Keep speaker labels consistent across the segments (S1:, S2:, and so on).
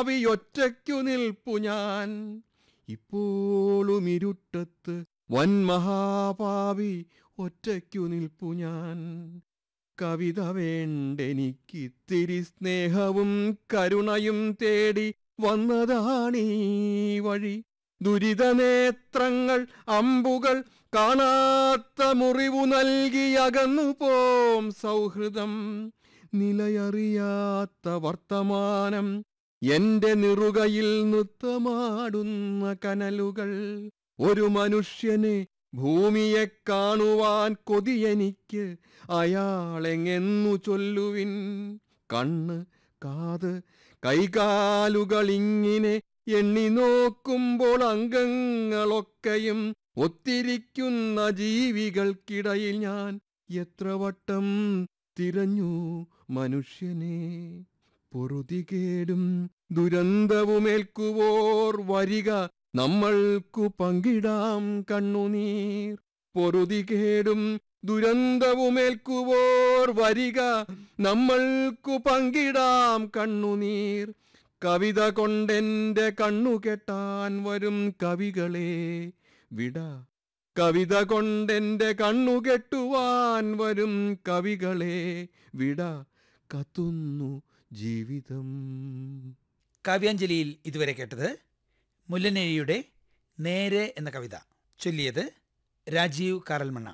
S1: മഹാപാവി ഒറ്റയ്ക്കു നിൽപ്പു ഞാൻ ഇപ്പോഴും ഇരുട്ടത്ത് വൻ മഹാപാവി ഒറ്റയ്ക്കു നിൽപ്പു ഞാൻ കവിത വേണ്ടെനിക്കിത്തിരി സ്നേഹവും കരുണയും തേടി വന്നതാണീ വഴി ദുരിതനേത്രങ്ങൾ അമ്പുകൾ കാണാത്ത മുറിവു നൽകി അകന്നു പോം സൗഹൃദം നിലയറിയാത്ത വർത്തമാനം എന്റെ നിറുകയിൽ നൃത്തമാടുന്ന കനലുകൾ ഒരു മനുഷ്യനെ ഭൂമിയെ കാണുവാൻ കൊതിയെനിക്ക് അയാളെങ്ങെന്നു ചൊല്ലുവിൻ കണ്ണ് കാത് കൈകാലുകൾ ഇങ്ങനെ എണ്ണി നോക്കുമ്പോൾ അംഗങ്ങളൊക്കെയും ഒത്തിരിക്കുന്ന ജീവികൾക്കിടയിൽ ഞാൻ എത്ര വട്ടം തിരഞ്ഞു മനുഷ്യനെ പൊറുതികേടും ദുരന്തവുമേൽക്കുവോർ വരിക നമ്മൾക്കു പങ്കിടാം കണ്ണുനീർ പൊറുതികേടും ദുരന്തവുമേൽക്കുവോർ വരിക നമ്മൾക്കു പങ്കിടാം കണ്ണുനീർ കവിത കൊണ്ടെന്റെ കണ്ണു കെട്ടാൻ വരും കവികളെ വിട കവിത കൊണ്ടെന്റെ കണ്ണു കെട്ടുവാൻ വരും കവികളെ വിട കത്തുന്നു ജീവിതം
S2: കാവ്യാഞ്ജലിയിൽ ഇതുവരെ കേട്ടത് മുല്ലനേഴിയുടെ നേരെ എന്ന കവിത ചൊല്ലിയത് Rajeev Karalmanna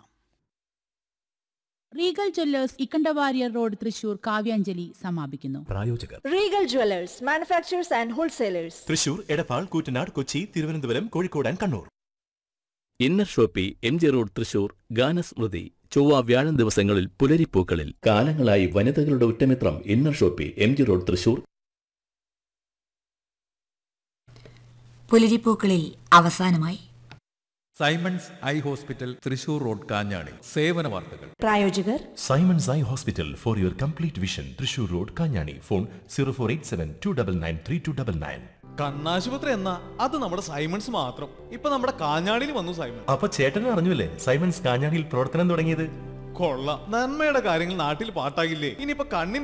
S3: Regal Jewellers Ikkandawarrier road Thrissur Kavyanjali സമാപിക്കുന്നു
S4: പ്രായോജകർ
S5: Regal Jewelers, manufacturers and wholesalers.
S4: Thrissur Edappal Koottanad Kochi Thiruvananthapuram Kozhikode and Kannur
S6: Inner Shoppe M G road Thrissur Ganasmrithi ചൊവ്വ വ്യാഴം ദിവസങ്ങളിൽ പുലരിപ്പൂക്കളിൽ കാലങ്ങളായി വനിതകളുടെ ഉറ്റമിത്രം Inner Shoppe M G road Thrissur
S7: പുലരിപ്പൂക്കളിൽ അവസാനമായി
S8: Simon's eye hospital Thrissur road Kanjani സേവന വാർത്തകൾ
S5: പ്രായോജകർ
S4: Simon's eye hospital for your complete vision Thrissur road Kanjani phone zero four eight seven two double nine three two double nine
S9: കണ്ണാശുപത്രി എന്നാ അത് നമ്മുടെ സൈമൺസ് മാത്രം ഇപ്പൊ നമ്മുടെ കാഞ്ഞാടിയിൽ വന്നു സൈമൺ
S4: അപ്പൊ ചേട്ടൻ അറിഞ്ഞില്ലേ സൈമൺസ് കാഞ്ഞാണിയിൽ പ്രവർത്തനം തുടങ്ങിയത്
S9: കൊള്ള നന്മയുടെ കാര്യങ്ങൾ നാട്ടിൽ പാട്ടാകില്ലേ ഇനിയിപ്പൊ കണ്ണിന്